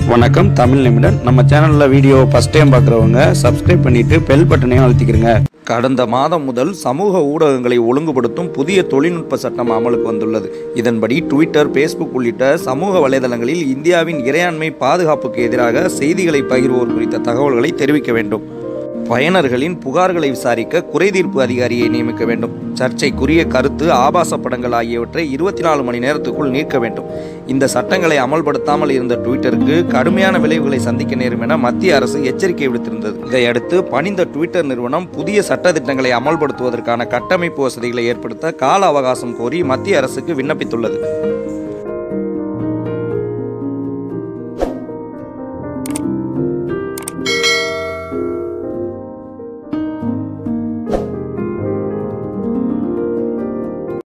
வணக்கம் தமிழ் நிமிடம் நம்ம சேனலில் வீடியோ ஃபஸ்ட் டைம் பார்க்குறவங்க சப்ஸ்கிரைப் பண்ணிட்டு பெல் பட்டனையும் அழுத்திக்கிறங்க கடந்த மாதம் முதல் சமூக ஊடகங்களை ஒழுங்குபடுத்தும் புதிய தொழில்நுட்ப சட்டம் அமலுக்கு வந்துள்ளது இதன்படி ட்விட்டர் ஃபேஸ்புக் உள்ளிட்ட சமூக வலைதளங்களில் இந்தியாவின் இறையாண்மை பாதுகாப்புக்கு எதிராக செய்திகளை பகிர்வோர் குறித்த தகவல்களை தெரிவிக்க வேண்டும் பயனர்களின் புகார்களை விசாரிக்க குறைதீர்ப்பு அதிகாரியை நியமிக்க வேண்டும் சர்ச்சைக்குரிய கருத்து ஆபாச படங்கள் ஆகியவற்றை இருபத்தி நாலு மணி நேரத்துக்குள் நீக்க வேண்டும் இந்த சட்டங்களை அமல்படுத்தாமல் இருந்த ட்விட்டருக்கு கடுமையான விளைவுகளை சந்திக்க நேரும் என மத்திய அரசு எச்சரிக்கை விடுத்திருந்தது இதையடுத்து பணிந்த ட்விட்டர் நிறுவனம் புதிய சட்ட திட்டங்களை அமல்படுத்துவதற்கான கட்டமைப்பு வசதிகளை ஏற்படுத்த கால அவகாசம் கோரி மத்திய அரசுக்கு விண்ணப்பித்துள்ளது